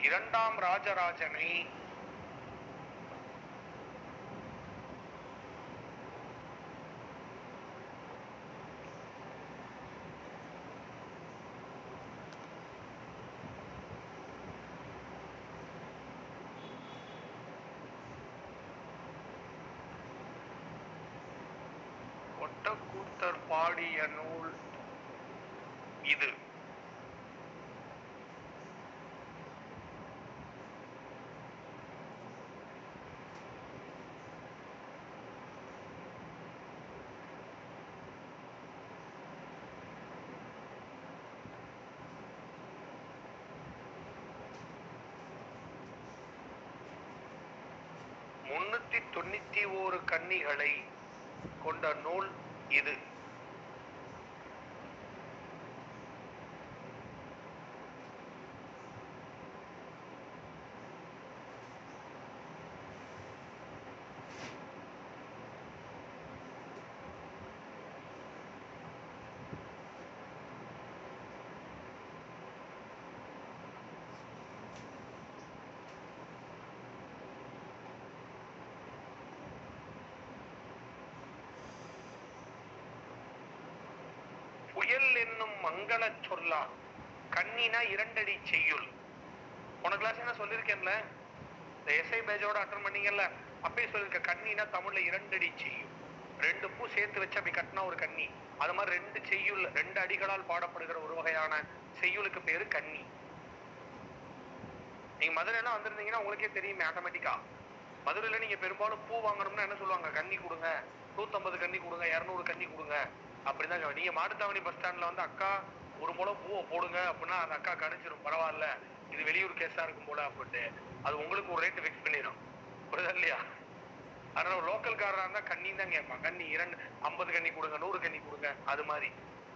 இரண்டாம் ராஜராஜனை ஒட்டக்கூத்தர் பாடிய நூல் இது முன்னூத்தி தொண்ணூத்தி ஓரு கன்னிகளை கொண்ட நூல் இது புயல் என்னும் மங்கள சொல்லா கண்ணினா இரண்டடி செய்யுள் போன கிளாஸ் என்ன சொல்லியிருக்கேன்ல இந்த எஸ்ஐ பேஜோட அட்டன் பண்ணீங்கல்ல அப்பயே சொல்லியிருக்க கண்ணினா தமிழ்ல இரண்டடி செய்யுள் ரெண்டு பூ சேர்த்து வச்சு அப்படி கட்டினா ஒரு கன்னி அது மாதிரி ரெண்டு செய்யுள் ரெண்டு அடிகளால் பாடப்படுகிற ஒரு வகையான செய்யுளுக்கு பேரு கன்னி நீங்க மதுரையெல்லாம் வந்திருந்தீங்கன்னா உங்களுக்கே தெரியும் ஆட்டோமேட்டிக்கா மதுரையில நீங்க பெரும்பாலும் பூ வாங்கணும்னா என்ன சொல்லுவாங்க கன்னி கொடுங்க நூத்தம்பது கன்னி கொடுங்க இருநூறு கன்னி கொடுங்க அப்படிதான் சொல்லுவாங்க. நீங்க மாட்டுத்தாவணி பஸ் ஸ்டாண்ட்ல வந்து அக்கா ஒரு முளம் பூவை போடுங்க அப்படின்னா அந்த அக்கா கணிச்சிரும் பரவாயில்ல இது வெளியூர் கேஸா இருக்கும் போல அப்படின்ட்டு அது உங்களுக்கு ஒரு ரேட் ஃபிக்ஸ் பண்ணிடும் புரியுதா இல்லையா அதனால லோக்கல் காரரா இருந்தா கண்ணி தான் கேட்பான் கண்ணி இரண்டு ஐம்பது கண்ணி கொடுங்க நூறு கண்ணி கொடுங்க அது மாதிரி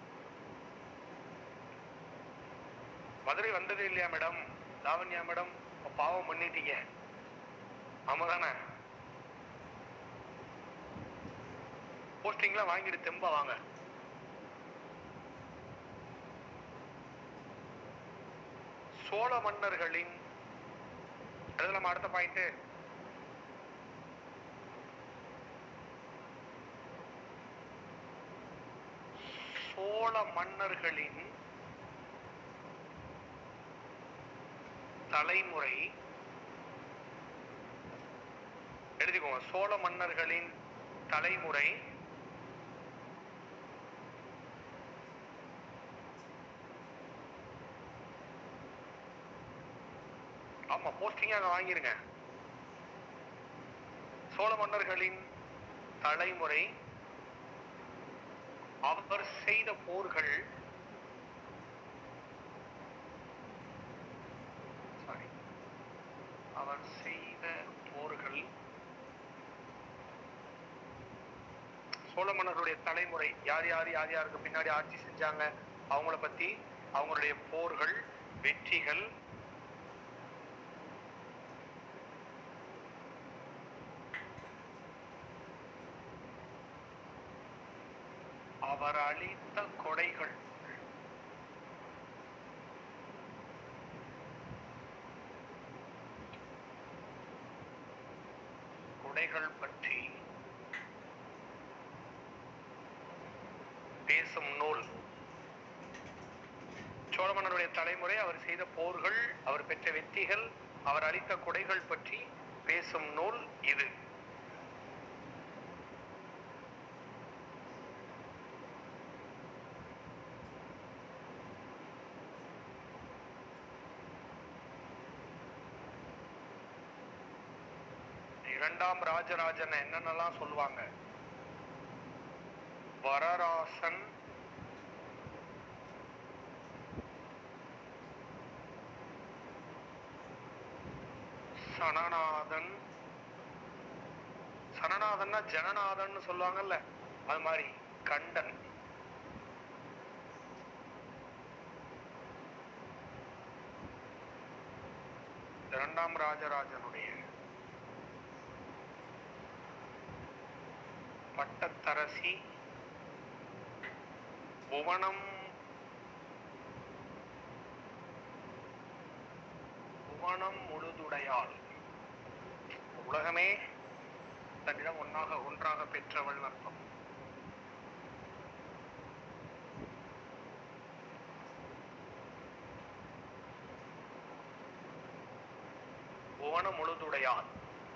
மதுரை வந்ததே இல்லையா மேடம் லாவண்யா மேடம் இப்ப பாவம் பண்ணிட்டீங்க ஆமா தானே போஸ்டிங்லாம் வாங்கிட்டு தெம்பா வாங்க சோழ மன்னர்களின் அது நம்ம அடுத்த பாயிண்ட் சோழ மன்னர்களின் தலைமுறை எழுதிக்கோங்க சோழ மன்னர்களின் தலைமுறை ஆமா போஸ்டிங்க அங்க வாங்கிருங்க சோழ மன்னர்களின் தலைமுறை அவர் செய்த போர்கள் சாரி அவர் செய்த போர்கள் சோழ மன்னர்களுடைய தலைமுறை யார் யார் யார் யாருக்கு பின்னாடி ஆட்சி செஞ்சாங்க அவங்கள பத்தி அவங்களுடைய போர்கள் வெற்றிகள் அவர் அளித்த கொடைகள் கொடைகள் பற்றி பேசும் நூல் சோழ மன்னருடைய தலைமுறை அவர் செய்த போர்கள் அவர் பெற்ற வெற்றிகள் அவர் அளித்த கொடைகள் பற்றி பேசும் நூல் இது இரண்டாம் ராஜராஜன் என்னென்னலாம் சொல்லுவாங்க வரராசன் சனநாதன் சனநாதன்னா ஜனநாதன் சொல்லுவாங்கல்ல அது மாதிரி கண்டன் இரண்டாம் ராஜராஜனுடைய பட்டத்தரசி புவனம் புவனம் புவனம் முழுதுடையாள் உலகமே தன்னிடம் ஒன்றாக ஒன்றாக பெற்றவள் அர்த்தம் புவனம் முழுதுடையாள்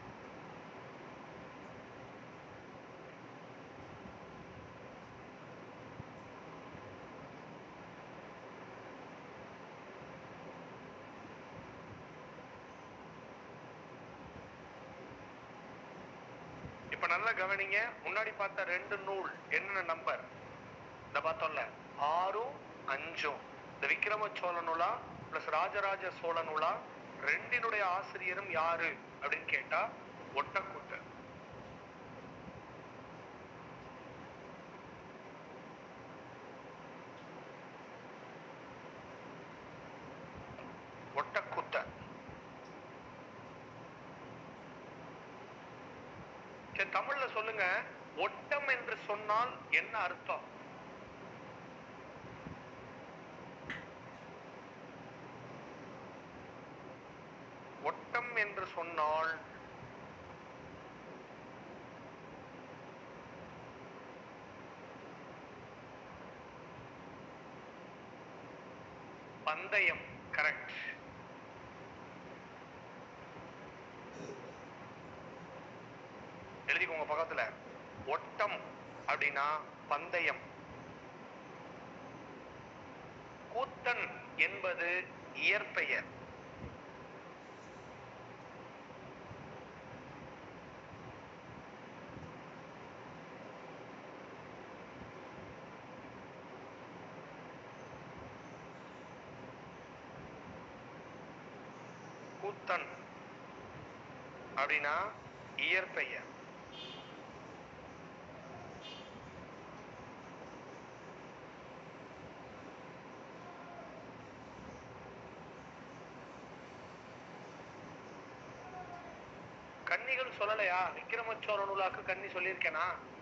இப்ப நல்லா கவனிங்க முன்னாடி பார்த்த ரெண்டு நூல் என்னென்ன நம்பர் இந்த பார்த்தோம்ல ஆறும் அஞ்சும் இந்த விக்ரம சோழ நூலா பிளஸ் ராஜராஜ சோழ நூலா ரெண்டினுடைய ஆசிரியரும் யாரு அப்படின்னு கேட்டா ஒட்டக்கூத்தர் ஒட்டக்கூத்தர் சரி தமிழ்ல சொல்லுங்க ஒட்டம் என்று சொன்னால் என்ன அர்த்தம் ஒட்டம் என்று சொன்னால் பந்தயம் கரெக்ட் எழுதிக்கோங்க பக்கத்துல ஒட்டம் அப்படின்னா பந்தயம் கூத்தன் என்பது இயற்பெயர் கூத்தன் அப்படின்னா இயற்பெயர் கன்னிகள் சொல்லலையா விக்ரம சோழ நூலாக்கு கன்னி சொல்லியிருக்கேனா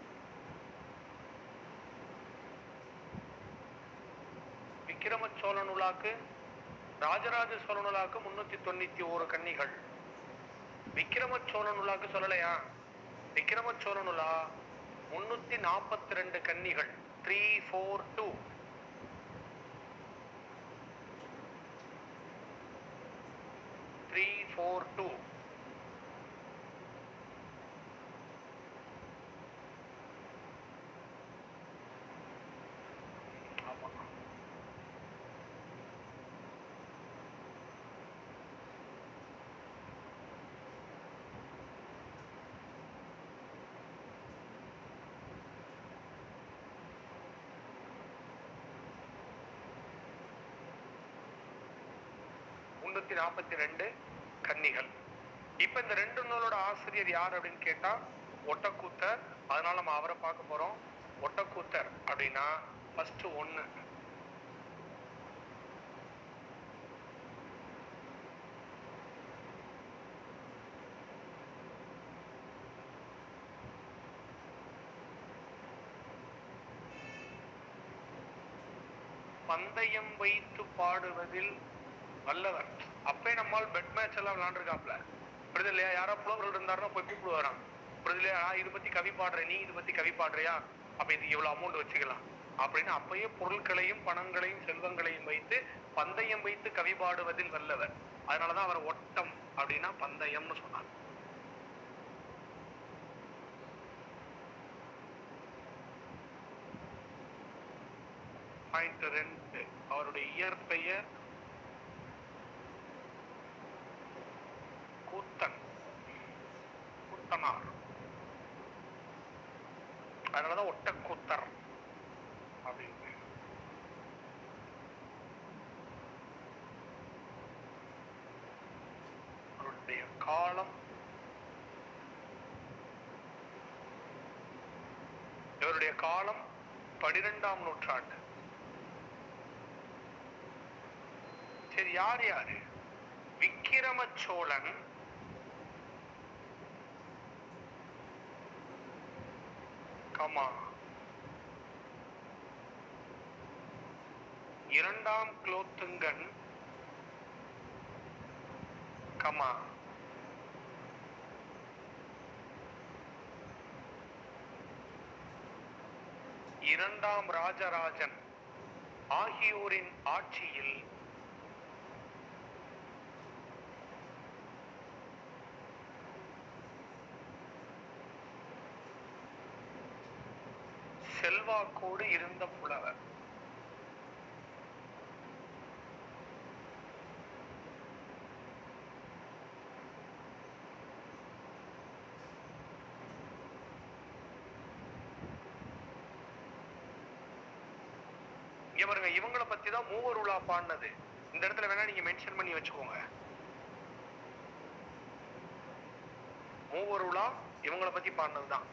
விக்ரம சோழ நூலாக்கு ராஜராஜ சோழ நூலாக்கு முன்னூத்தி தொண்ணூத்தி ஒரு கன்னிகள் விக்ரம சோழ நூலாக்கு சொல்லலையா விக்ரம சோழ நூலா முன்னூத்தி நாற்பத்தி ரெண்டு கன்னிகள் three four two three four two ஆமா முன்னூத்தி நாற்பத்தி ரெண்டு கன்னிகள் இப்ப இந்த ரெண்டு நூலோட ஆசிரியர் யார் அப்படின்னு கேட்டா ஒட்டக்கூத்தர் அதனால நம்ம அவரை பார்க்க போறோம் ஒட்டக்கூத்தர் அப்படின்னா ஃபர்ஸ்ட் ஒண்ணு பந்தயம் வைத்து பாடுவதில் வல்லவர் அப்பே நம்மால் பெட் மேட்ச் எல்லாம் விளையாண்டுருக்காப்ல புரியுது இல்லையா யாரோ புலவர்கள் இருந்தாருன்னா போய் கூப்பிடுவாராம் புரியுது இல்லையா நான் இது பத்தி கவி பாடுறேன் நீ இது பத்தி கவி பாடுறியா அப்ப இது இவ்வளவு அமௌண்ட் வச்சுக்கலாம் அப்படின்னு அப்பயே பொருட்களையும் பணங்களையும் செல்வங்களையும் வைத்து பந்தயம் வைத்து கவி பாடுவதில் வல்லவர் அதனாலதான் அவர் ஒட்டம் அப்படின்னா பந்தயம்னு சொன்னார் பாயிண்ட் ரெண்டு அவருடைய இயற்பெயர் கூத்தன் கூத்தனார் அதனாலதான் ஒட்டக்கூத்தர் அப்படின்னு அவருடைய காலம் இவருடைய காலம் பனிரெண்டாம் நூற்றாண்டு சரி யார் யாரு விக்கிரம சோழன் கமா இரண்டாம் குலோத்துங்கன் கமா இரண்டாம் ராஜராஜன் ஆகியோரின் ஆட்சியில் செல்வாக்கோடு இருந்த புலவர் இங்க பாருங்க இவங்களை பத்தி தான் மூவர் உலா பாடினது இந்த இடத்துல வேணா நீங்க மென்ஷன் பண்ணி வச்சுக்கோங்க மூவர் உலா இவங்களை பத்தி பாடினது தான்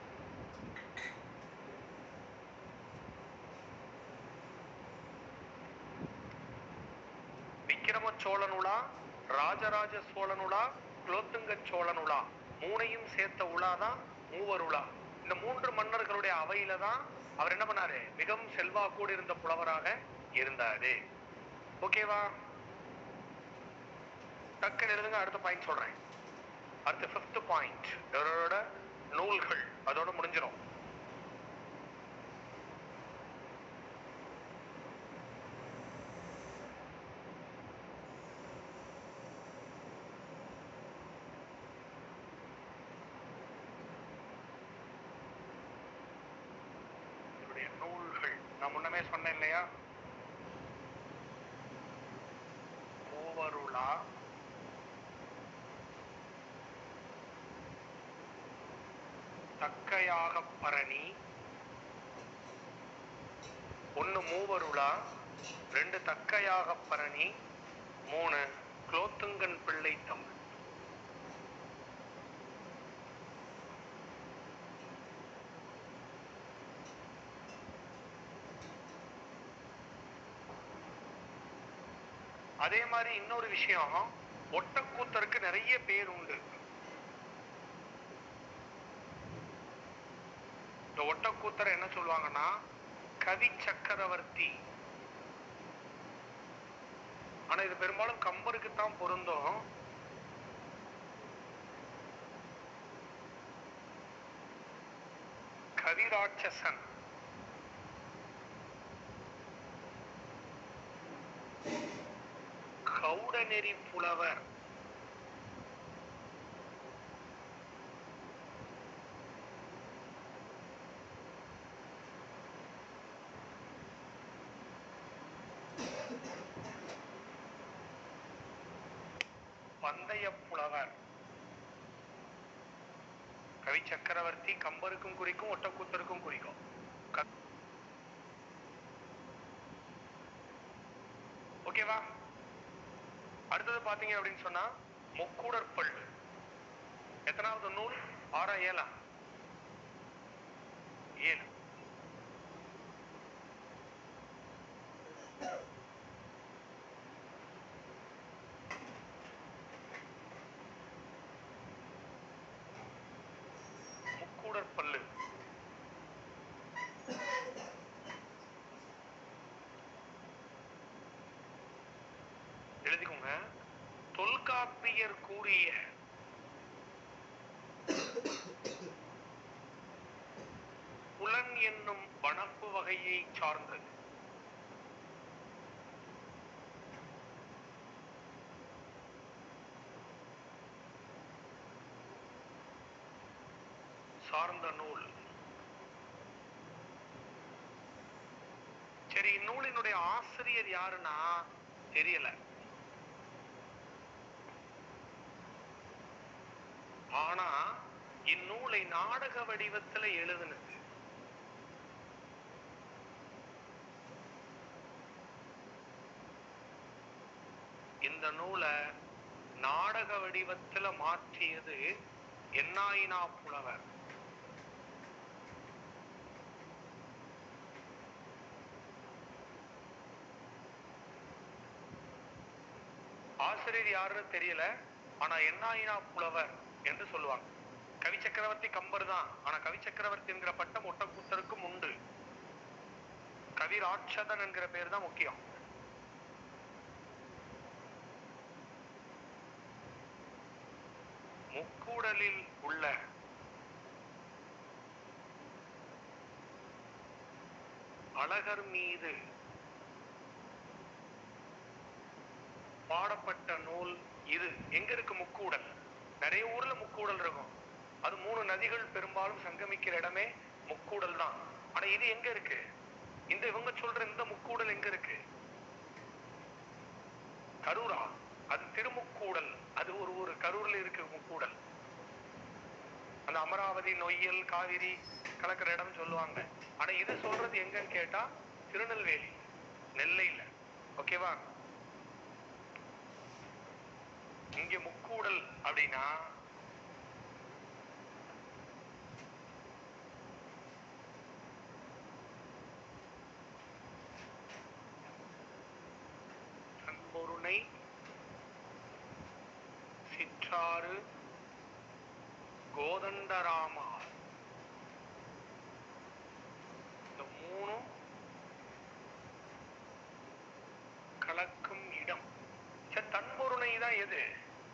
விக்கிரம சோழனுலா ராஜராஜ சோழனுலா குலோத்துங்க சோழனுலா மூணையும் சேர்த்த உலா தான் மூவர் உலா இந்த மூன்று மன்னர்களுடைய அவையில தான் அவர் என்ன பண்ணாரு மிகவும் செல்வாக்கோடு இருந்த புலவராக இருந்தாரு ஓகேவா டக்குன்னு எழுதுங்க அடுத்த பாயிண்ட் சொல்றேன் அடுத்த ஃபிஃப்த் பாயிண்ட் இவரோட நூல்கள் அதோட முடிஞ்சிடும் இவருடைய நூல்கள் நான் முன்னமே சொன்னேன் இல்லையா மூவருளா தக்கையாக பரணி ஒன்னு மூவருளா ரெண்டு தக்கையாக பரணி மூணு குலோத்துங்கன் பிள்ளை தமிழ் அதே மாதிரி இன்னொரு விஷயம் ஒட்டக்கூத்தருக்கு நிறைய பேர் உண்டு இந்த ஒட்டக்கூத்தர் என்ன சொல்லுவாங்கன்னா கவி சக்கரவர்த்தி ஆனா இது பெரும்பாலும் கம்பருக்கு தான் பொருந்தும் கவிராட்சசன் கௌடநெறி புலவர் பந்தய புலவர் கவி சக்கரவர்த்தி கம்பருக்கும் குறிக்கும் ஒட்டக்கூத்தருக்கும் குறிக்கும் க- ஓகேவா அடுத்தது பாத்தீங்க அப்படின்னு சொன்னா முக்கூடர் பள்ளு எத்தனாவது நூல் ஆறா ஏழா ஏழு முக்கூடர் பல்லு எழுதிக்கோங்க தொல்காப்பியர் கூறிய புலன் என்னும் வனப்பு வகையை சார்ந்தது சார்ந்த நூல் சரி இந்நூலினுடைய ஆசிரியர் யாருன்னா தெரியல ஆனா இந்நூலை நாடக வடிவத்துல எழுதுனது இந்த நூலை நாடக வடிவத்துல மாற்றியது என்னாயினா புலவர் ஆசிரியர் யாருன்னு தெரியல ஆனா என்னாயினா புலவர் என்று சொல்லுவாங்க கவி சக்கரவர்த்தி கம்பர் தான் ஆனா கவி சக்கரவர்த்தி என்கிற பட்டம் ஒட்டக்கூத்தருக்கும் உண்டு கவி ராட்சதன் என்கிற பேர் தான் முக்கியம் முக்கூடலில் உள்ள அழகர் மீது பாடப்பட்ட நூல் இது எங்க இருக்கு முக்கூடல் நிறைய ஊர்ல முக்கூடல் இருக்கும் அது மூணு நதிகள் பெரும்பாலும் சங்கமிக்கிற இடமே முக்கூடல் தான் ஆனா இது எங்க இருக்கு இந்த இவங்க சொல்ற இந்த முக்கூடல் எங்க இருக்கு கரூரா அது திருமுக்கூடல் அது ஒரு ஒரு கரூர்ல இருக்கு முக்கூடல் அந்த அமராவதி நொய்யல் காவிரி கலக்கிற இடம் சொல்லுவாங்க ஆனா இது சொல்றது எங்கன்னு கேட்டா திருநெல்வேலி நெல்லையில ஓகேவா இங்க முக்கூடல் அப்படின்னா தன்பொருணை சிற்றாறு கோதண்டராமார் இந்த மூணும் கலக்கும் இடம் சரி தன்பொருணை தான் எது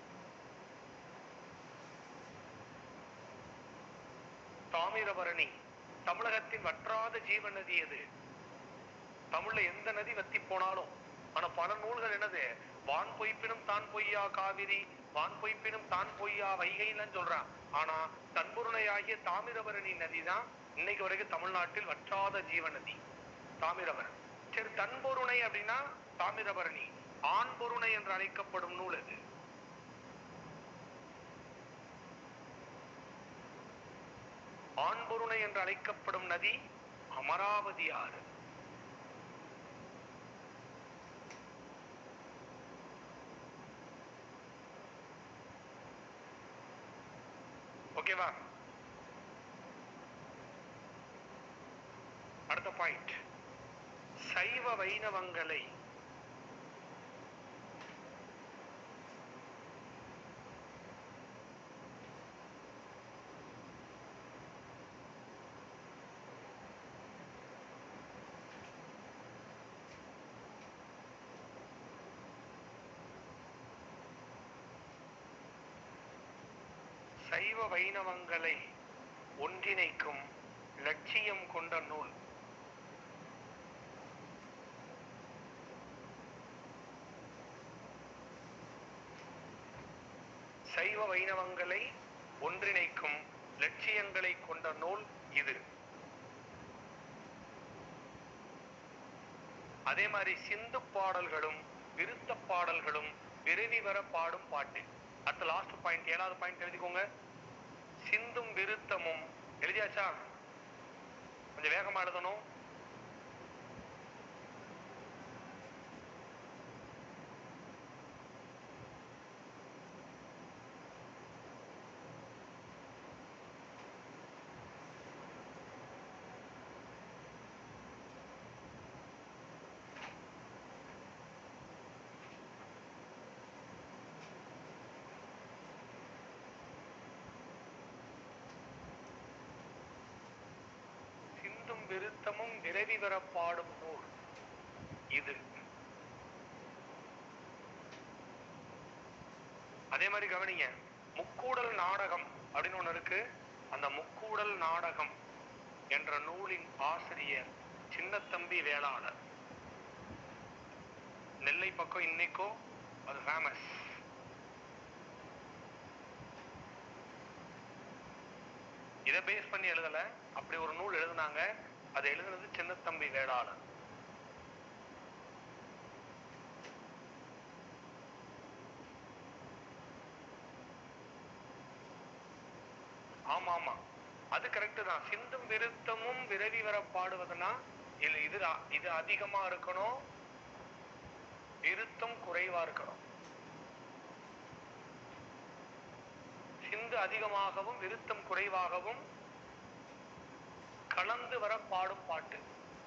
தாமிரபரணி தமிழகத்தின் வற்றாத ஜீவ நதி எது தமிழ்ல எந்த நதி வத்தி போனாலும் ஆனா பல நூல்கள் என்னது வான் பொய்ப்பினும் தான் பொய்யா காவிரி வான் பொய்ப்பினும் தான் பொய்யா வைகைன்னு சொல்றான் ஆனா தன்பொருணையாகிய தாமிரபரணி நதி தான் இன்னைக்கு வரைக்கும் தமிழ்நாட்டில் வற்றாத ஜீவ நதி தாமிரபரணி சரி தன்பொருணை அப்படின்னா தாமிரபரணி ஆண் பொருணை என்று அழைக்கப்படும் நூல் எது ஆண்பொருணை என்று அழைக்கப்படும் நதி அமராவதி ஆறு ஓகேவா அடுத்த பாயிண்ட் சைவ வைணவங்களை சைவ வைணவங்களை ஒன்றிணைக்கும் லட்சியம் கொண்ட நூல் சைவ வைணவங்களை ஒன்றிணைக்கும் லட்சியங்களை கொண்ட நூல் இது அதே மாதிரி சிந்து பாடல்களும் விருத்த பாடல்களும் விருதி வர பாடும் பாட்டு அடுத்த லாஸ்ட் பாயிண்ட் ஏழாவது பாயிண்ட் எழுதிக்கோங்க சிந்தும் விருத்தமும் எழுதியாச்சா கொஞ்சம் வேகமா எழுதணும் சிந்தும் விருத்தமும் விரைவி வர பாடும் நூல் இது அதே மாதிரி கவனிங்க முக்கூடல் நாடகம் அப்படின்னு ஒண்ணு இருக்கு அந்த முக்கூடல் நாடகம் என்ற நூலின் ஆசிரியர் சின்னத்தம்பி வேளாளர் நெல்லை பக்கம் இன்னைக்கும் அது ஃபேமஸ் இதை பேஸ் பண்ணி எழுதல அப்படி ஒரு நூல் எழுதுனாங்க அதை எழுதுனது சின்னத்தம்பி வேளாளர் ஆமா ஆமா அது கரெக்ட் தான் சிந்தும் விருத்தமும் விரவி வர பாடுவதுன்னா இல்ல இது அ- இது அதிகமா இருக்கணும் விருத்தம் குறைவா இருக்கணும் சிந்து அதிகமாகவும் விருத்தம் குறைவாகவும் கலந்து வர பாடும் பாட்டு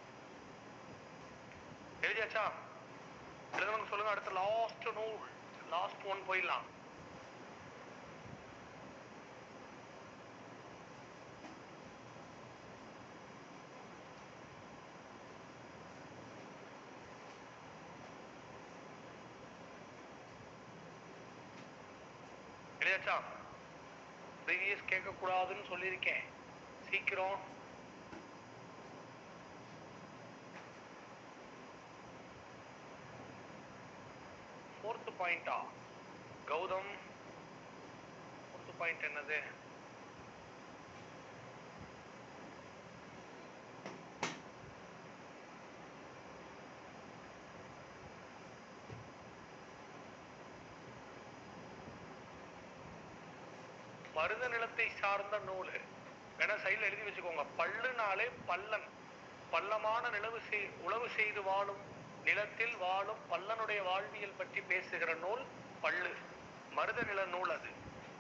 எழுதியாச்சா எழுதணும் சொல்லுங்க அடுத்த லாஸ்ட் நூல் லாஸ்ட் ஒன் போயிடலாம் எழுதியாச்சா ப்ரீவியஸ் கேட்கக்கூடாதுன்னு சொல்லியிருக்கேன் சீக்கிரம் ஃபோர்த் பாயிண்டா கௌதம் ஃபோர்த் பாயிண்ட் என்னது மருத நிலத்தை சார்ந்த நூல் வேணா சைடுல எழுதி வச்சுக்கோங்க பல்லுனாலே பல்லன் பள்ளமான நிலவு செய் உழவு செய்து வாழும் நிலத்தில் வாழும் பல்லனுடைய வாழ்வியல் பற்றி பேசுகிற நூல் பல்லு மருத நில நூல் அது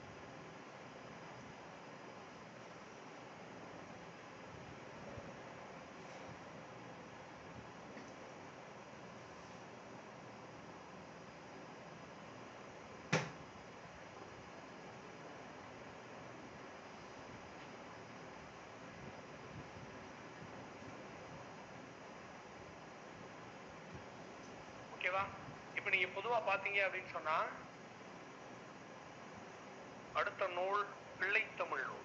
ஓகேவா இப்ப நீங்க பொதுவா பாத்தீங்க அப்படின்னு சொன்னா அடுத்த நூல் பிள்ளைத்தமிழ் நூல்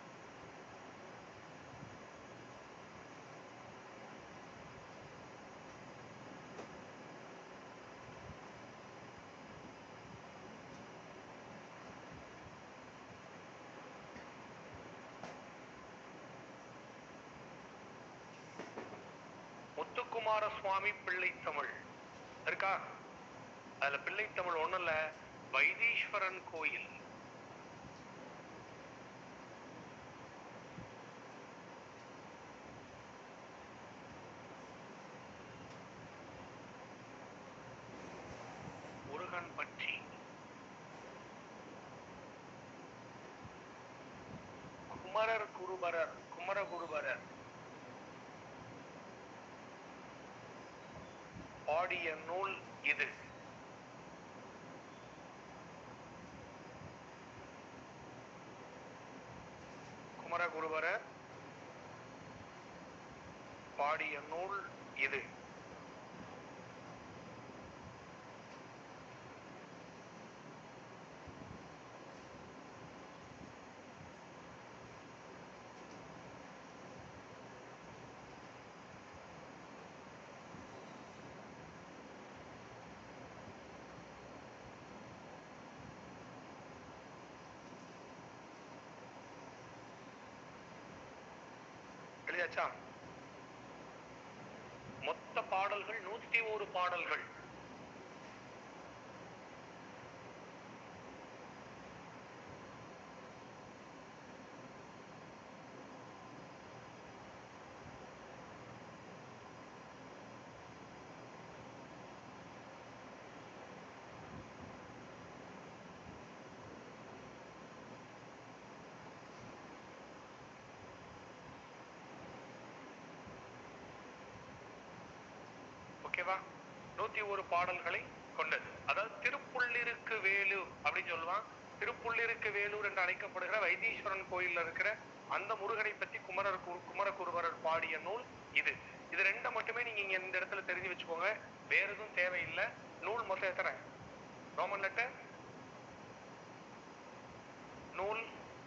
முத்துக்குமார சுவாமி பிள்ளைத்தமிழ் இருக்கா அதுல பிள்ளைத்தமிழ் ஒண்ணும் இல்ல வைத்தீஸ்வரன் கோயில் முருகன் பற்றி குமரர் குருபரர் குமரகுருபரர் பாடிய நூல் இது குமரகுருபரர் பாடிய நூல் இது எழுதியாச்சா மொத்த பாடல்கள் நூத்தி ஒரு பாடல்கள் ஓகேவா நூத்தி ஒரு பாடல்களை கொண்டது அதாவது திருப்புள்ளிருக்கு வேலூர் அப்படின்னு சொல்லுவான் திருப்புள்ளிருக்கு வேலூர் என்று அழைக்கப்படுகிற வைத்தீஸ்வரன் கோயில்ல இருக்கிற அந்த முருகனை பத்தி குமரர் கு- குமரகுருபரர் பாடிய நூல் இது இது ரெண்டை மட்டுமே நீங்க இங்க இந்த இடத்துல தெரிஞ்சு வச்சுக்கோங்க வேற எதுவும் தேவையில்லை நூல் மொத்தம் எத்தனை ரோமன் லெட்டர் நூல்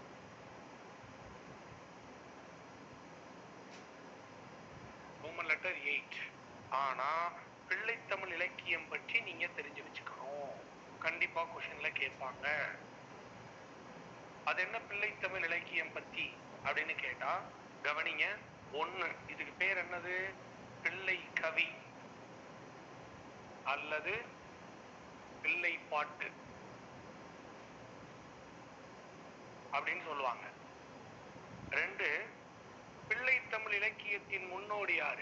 ரோமன் லெட்டர் எயிட் ஆனா பிள்ளைத்தமிழ் இலக்கியம் பற்றி நீங்க தெரிஞ்சு வச்சுக்கணும் கண்டிப்பா கொஸ்டின்ல கேட்பாங்க அது என்ன பிள்ளைத்தமிழ் இலக்கியம் பத்தி அப்படின்னு கேட்டா கவனிங்க ஒண்ணு இதுக்கு பேர் என்னது பிள்ளை கவி அல்லது பிள்ளை பாட்டு அப்படின்னு சொல்லுவாங்க ரெண்டு பிள்ளைத்தமிழ் இலக்கியத்தின் முன்னோடி யாரு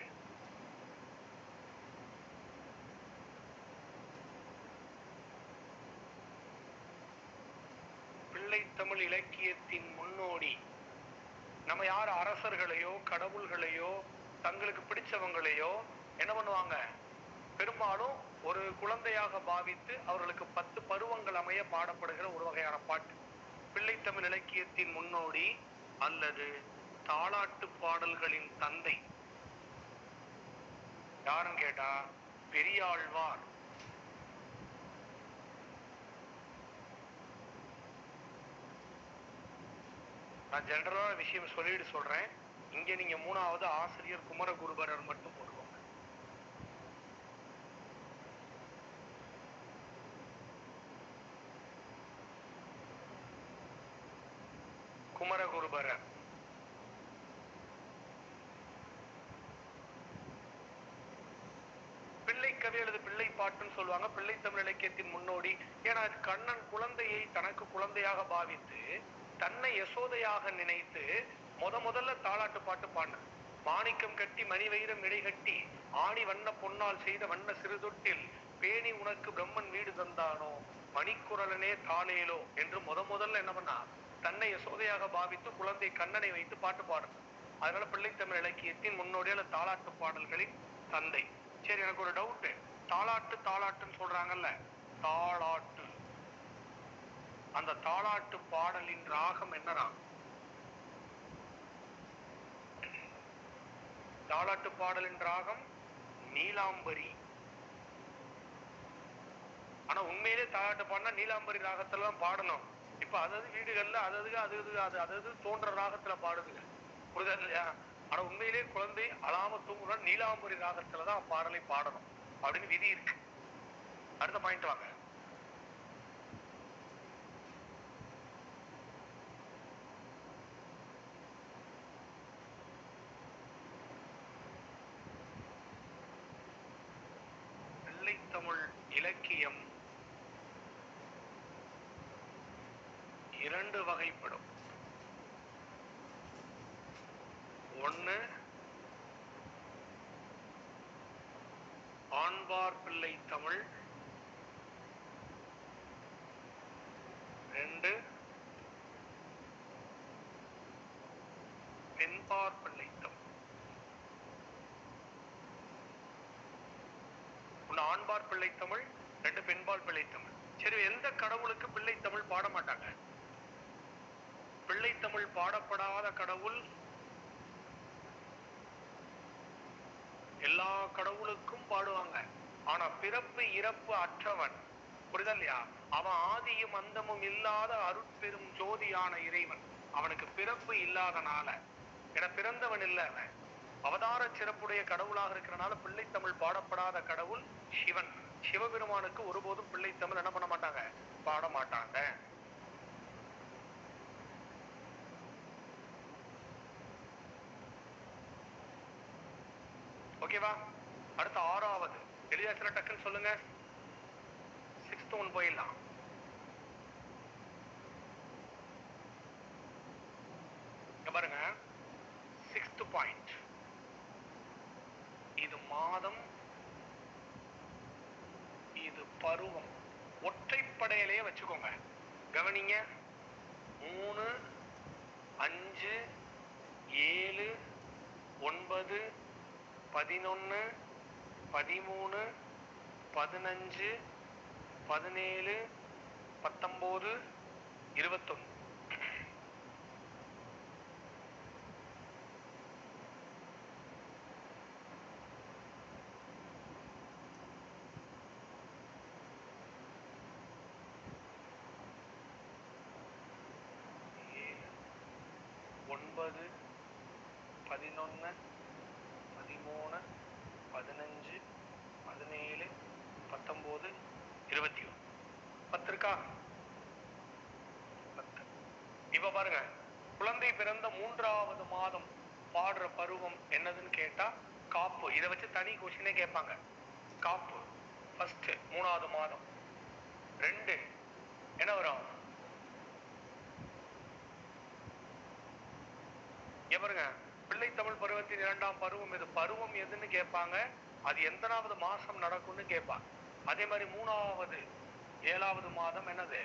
பிள்ளைத்தமிழ் இலக்கியத்தின் முன்னோடி நம்ம யார் அரசர்களையோ கடவுள்களையோ தங்களுக்கு பிடிச்சவங்களையோ என்ன பண்ணுவாங்க பெரும்பாலும் ஒரு குழந்தையாக பாவித்து அவர்களுக்கு பத்து பருவங்கள் அமைய பாடப்படுகிற ஒரு வகையான பாட்டு பிள்ளைத்தமிழ் இலக்கியத்தின் முன்னோடி அல்லது தாலாட்டு பாடல்களின் தந்தை யாருன்னு கேட்டா பெரியாழ்வார் நான் ஜெனரலான விஷயம் சொல்லிட்டு சொல்றேன் இங்க நீங்க மூணாவது ஆசிரியர் குமரகுருபரர் மட்டும் போட்டுக்கோங்க குமரகுருபரர் பிள்ளைக்கவி அல்லது பிள்ளை பாட்டுன்னு சொல்லுவாங்க பிள்ளை தமிழ் இலக்கியத்தின் முன்னோடி ஏன்னா கண்ணன் குழந்தையை தனக்கு குழந்தையாக பாவித்து தன்னை யசோதையாக நினைத்து முத முதல்ல தாலாட்டு பாட்டு பாடினார் மாணிக்கம் கட்டி மணிவயிரம் இடை கட்டி ஆணி வண்ண பொன்னால் செய்த வண்ண சிறுதொட்டில் பேணி உனக்கு பிரம்மன் வீடு தந்தானோ மணிக்குரலனே தாளேலோ என்று முத முதல்ல என்ன பண்ணா தன்னை யசோதையாக பாவித்து குழந்தை கண்ணனை வைத்து பாட்டு பாடுறார் அதனால பிள்ளைத்தமிழ் இலக்கியத்தின் முன்னோடியால தாலாட்டு பாடல்களின் தந்தை சரி எனக்கு ஒரு டவுட் தாலாட்டு தாலாட்டுன்னு சொல்றாங்கல்ல தாலாட்டு அந்த தாலாட்டு பாடலின் ராகம் என்ன ராகம் தாலாட்டு பாடலின் ராகம் நீலாம்பரி ஆனா உண்மையிலே தாலாட்டு பாடினா நீலாம்பரி ராகத்துல தான் பாடணும் இப்ப அதாவது வீடுகள்ல அததுக்கு அது அது அது அதது தோன்ற ராகத்துல பாடுதுங்க புரியுதா இல்லையா ஆனா உண்மையிலே குழந்தை அழாம தூங்குறா நீலாம்பரி ராகத்துல தான் பாடலை பாடணும் அப்படின்னு விதி இருக்கு அடுத்த பாயிண்ட் வாங்க பிள்ளைத்தமிழ் இலக்கியம் இரண்டு வகைப்படும் ஒண்ணு ஆண்பார் பிள்ளை தமிழ் ரெண்டு பெண்பார் பிள்ளை தமிழ் ஒண்ணு ஆண்பார் பிள்ளை தமிழ் ரெண்டு பெண்பால் பிள்ளை தமிழ் சரி எந்த கடவுளுக்கு பிள்ளை தமிழ் பாட மாட்டாங்க பிள்ளை தமிழ் பாடப்படாத கடவுள் எல்லா கடவுளுக்கும் பாடுவாங்க ஆனா பிறப்பு இறப்பு அற்றவன் புரியுதா இல்லையா அவன் ஆதியும் அந்தமும் இல்லாத அருட்பெரும் ஜோதியான இறைவன் அவனுக்கு பிறப்பு இல்லாதனால என பிறந்தவன் இல்ல அவன் அவதார சிறப்புடைய கடவுளாக இருக்கிறனால பிள்ளைத்தமிழ் பாடப்படாத கடவுள் சிவன் சிவபெருமானுக்கு ஒருபோதும் பிள்ளைத்தமிழ் என்ன பண்ண மாட்டாங்க பாட மாட்டாங்க ஓகேவா அடுத்த ஆறாவது எளிதாசில டக்குன்னு சொல்லுங்க சிக்ஸ்த் ஒன் போயிடலாம் இங்க பாருங்க சிக்ஸ்த் பாயிண்ட் இது மாதம் இது பருவம் ஒற்றைப்படையிலேயே வச்சுக்கோங்க கவனிங்க மூணு அஞ்சு ஏழு ஒன்பது பதினொன்னு பதிமூணு பதினஞ்சு பதினேழு பத்தொம்போது இருபத்தொன்னு ஏழு ஒன்பது பதினொன்னு பதிமூணு பதினஞ்சு பதினேழு பத்தொம்போது இருபத்தி ஒன்று பத்து இருக்கா பத்து இப்ப பாருங்க குழந்தை பிறந்த மூன்றாவது மாதம் பாடுற பருவம் என்னதுன்னு கேட்டா காப்பு இதை வச்சு தனி கொஸ்டினே கேட்பாங்க காப்பு ஃபர்ஸ்ட் மூணாவது மாதம் ரெண்டு என்ன வரும் இங்க பாருங்க பிள்ளை தமிழ் பருவத்தின் இரண்டாம் பருவம் இது பருவம் எதுன்னு கேட்பாங்க அது எத்தனாவது மாசம் நடக்கும்னு கேட்பாங்க அதே மாதிரி மூணாவது ஏழாவது மாதம் என்னது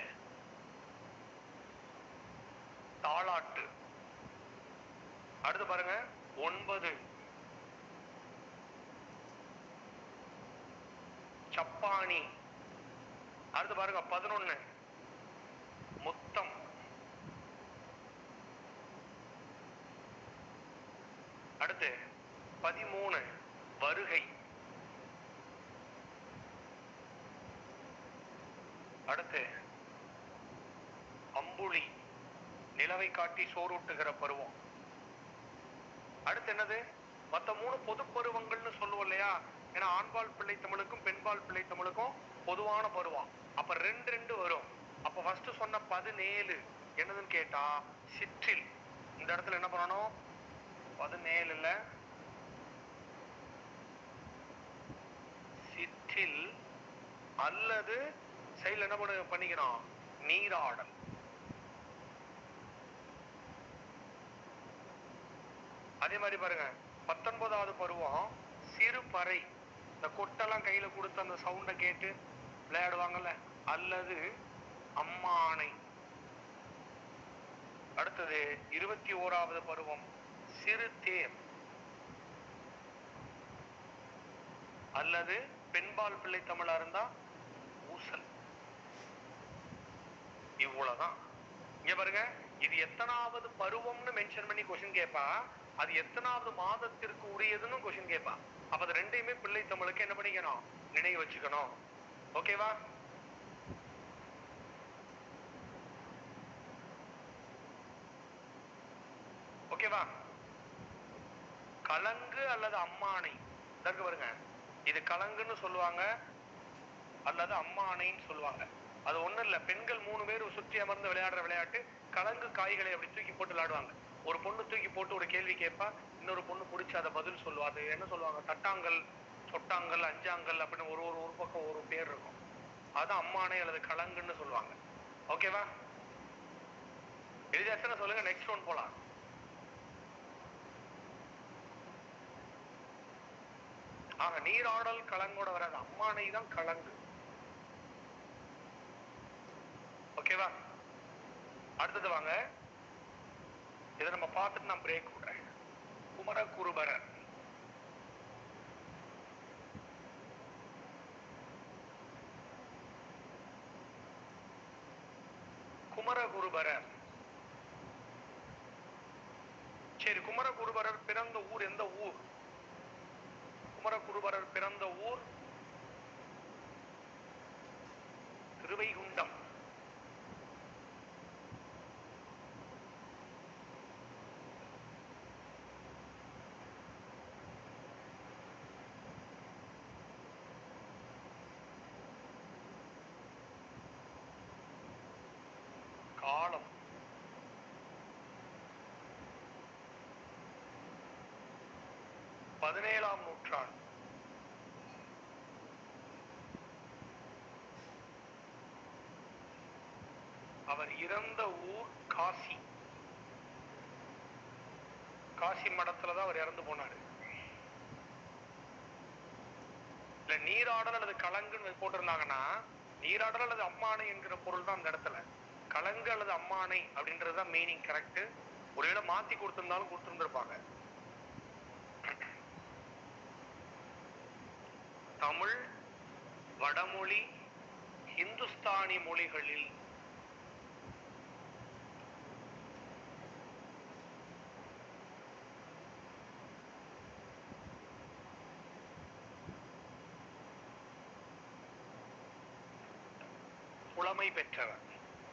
தாளாட்டு அடுத்து பாருங்க ஒன்பது சப்பானி அடுத்து பாருங்க பதினொன்னு முத்தம் அடுத்து பதிமூணு வருகை அடுத்து அம்புலி நிலவை காட்டி சோறூட்டுகிற பருவம் அடுத்து என்னது மத்த மூணு பொது பருவங்கள்னு சொல்லுவோம் இல்லையா ஏன்னா ஆண்பால் பிள்ளை தமிழுக்கும் பெண்பால் பிள்ளை தமிழுக்கும் பொதுவான பருவம் அப்ப ரெண்டு ரெண்டு வரும் அப்ப ஃபர்ஸ்ட் சொன்ன பதினேழு என்னதுன்னு கேட்டா சிற்றில் இந்த இடத்துல என்ன பண்ணணும் பதினேழுல சிற்றில் அல்லது சைடுல என்ன பண்ண பண்ணிக்கணும் நீராடல் அதே மாதிரி பாருங்க பத்தொன்பதாவது பருவம் சிறு பறை இந்த கொட்டெல்லாம் கையில கொடுத்து அந்த சவுண்ட கேட்டு விளையாடுவாங்கல்ல அல்லது அம்மானை அடுத்தது இருபத்தி ஓராவது பருவம் சிறு தேர் அல்லது பெண்பால் பிள்ளை தமிழா இருந்தா ஊசல் இவ்வளவுதான் இங்க பாருங்க இது எத்தனாவது பருவம்னு மென்ஷன் பண்ணி கொஸ்டின் கேட்பா அது எத்தனாவது மாதத்திற்கு உரியதுன்னு கொஸ்டின் கேட்பா அப்ப அது ரெண்டையுமே பிள்ளை தமிழுக்கு என்ன பண்ணிக்கணும் நினைவு வச்சுக்கணும் ஓகேவா ஓகேவா கலங்கு அல்லது அம்மானை இதற்கு பாருங்க இது கலங்குன்னு சொல்லுவாங்க அல்லது அம்மானைன்னு சொல்லுவாங்க அது ஒண்ணும் இல்ல பெண்கள் மூணு பேர் சுற்றி அமர்ந்து விளையாடுற விளையாட்டு கலங்கு காய்களை அப்படி தூக்கி போட்டு விளையாடுவாங்க ஒரு பொண்ணு தூக்கி போட்டு ஒரு கேள்வி கேட்பா இன்னொரு பொண்ணு பிடிச்சி அதை பதில் சொல்லுவா அது என்ன சொல்லுவாங்க தட்டாங்கல் சொட்டாங்கல் அஞ்சாங்கல் அப்படின்னு ஒரு ஒரு ஒரு பக்கம் ஒரு பேர் இருக்கும் அது அம்மானை அல்லது கலங்குன்னு சொல்லுவாங்க ஓகேவா எழுதியாச்சுன்னா சொல்லுங்க நெக்ஸ்ட் ஒன் போலாம் ஆக நீராடல் கலங்கோட வராது அம்மானை தான் கலங்கு ஓகேவா அடுத்தது வாங்க இதை நம்ம பார்த்துட்டு நான் பிரேக் விடுறேன் குமர குருபரர் குமரகுருபரர் சரி குமரகுருபரர் பிறந்த ஊர் எந்த ஊர் குமரகுருபரர் பிறந்த ஊர் திருவைகுண்டம் காலம் பதினேழாம் நூற்றாண்டு அவர் இறந்த ஊர் காசி காசி மடத்துல தான் அவர் இறந்து போனாரு இல்ல நீராடல் அல்லது கலங்குன்னு போட்டிருந்தாங்கன்னா நீராடல் அல்லது அம்மானை என்கிற பொருள் தான் அந்த இடத்துல கலங்கு அல்லது அம்மானை அப்படின்றது தான் மீனிங் கரெக்ட் ஒருவேளை மாத்தி கொடுத்திருந்தாலும் கொடுத்திருந்திருப்பாங்க தமிழ் வடமொழி இந்துஸ்தானி மொழிகளில் புலமை பெற்றவர்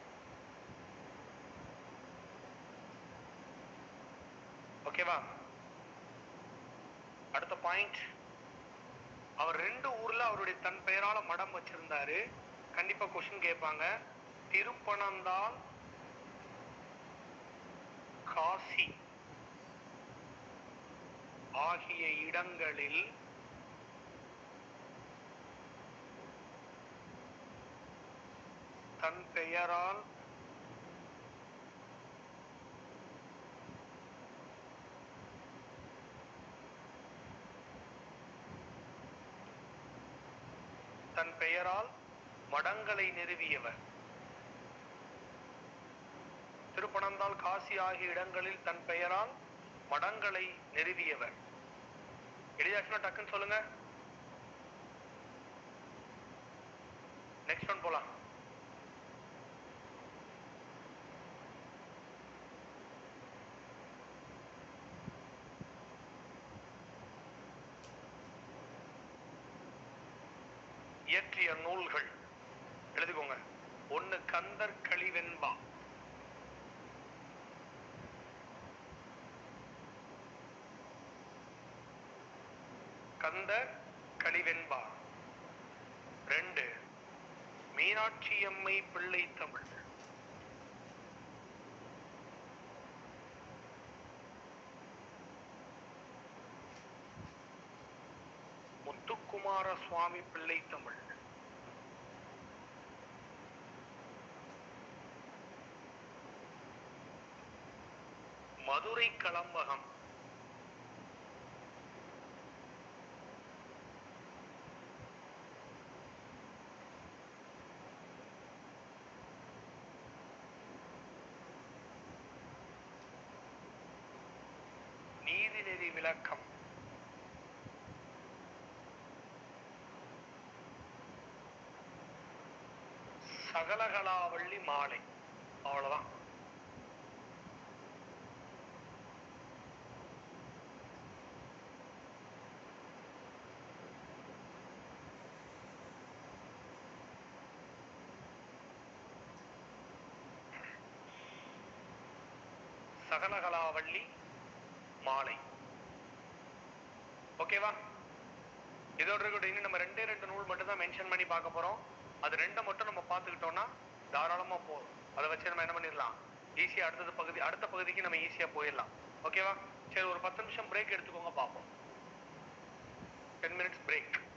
ஓகேவா அடுத்த பாயிண்ட் அவர் ரெண்டு ஊர்ல அவருடைய தன் பெயரால மடம் வச்சிருந்தாரு கண்டிப்பா கொஸ்டின் கேட்பாங்க திருப்பனந்தாள் காசி ஆகிய இடங்களில் தன் பெயரால் தன் பெயரால் மடங்களை நிறுவியவர் திருப்பனந்தாள் காசி ஆகிய இடங்களில் தன் பெயரால் மடங்களை நிறுவியவர் எளிதாச்சுன்னா டக்குன்னு சொல்லுங்க நெக்ஸ்ட் ஒன் போலாம் இயற்றிய நூல்கள் எழுதிக்கோங்க ஒண்ணு கந்தர் கலிவெண்பா கந்த கலிவெண்பா ரெண்டு மீனாட்சி அம்மை பிள்ளை தமிழ் முத்துக்குமார சுவாமி பிள்ளை தமிழ் மதுரை களம்பகம் நீதிநெறி விளக்கம் சகலகலாவள்ளி மாலை அவ்வளவுதான் சகலகலாவள்ளி மாலை ஓகேவா இதோட இருக்கட்டும் இன்னும் நம்ம ரெண்டே ரெண்டு நூல் மட்டும் தான் மென்ஷன் பண்ணி பார்க்க போறோம் அது ரெண்டை மட்டும் நம்ம பார்த்துக்கிட்டோம்னா தாராளமா போதும் அதை வச்சு நம்ம என்ன பண்ணிடலாம் ஈஸியா அடுத்தது பகுதி அடுத்த பகுதிக்கு நம்ம ஈஸியா போயிடலாம் ஓகேவா சரி ஒரு பத்து நிமிஷம் பிரேக் எடுத்துக்கோங்க பார்ப்போம் டென் மினிட்ஸ் பிரேக்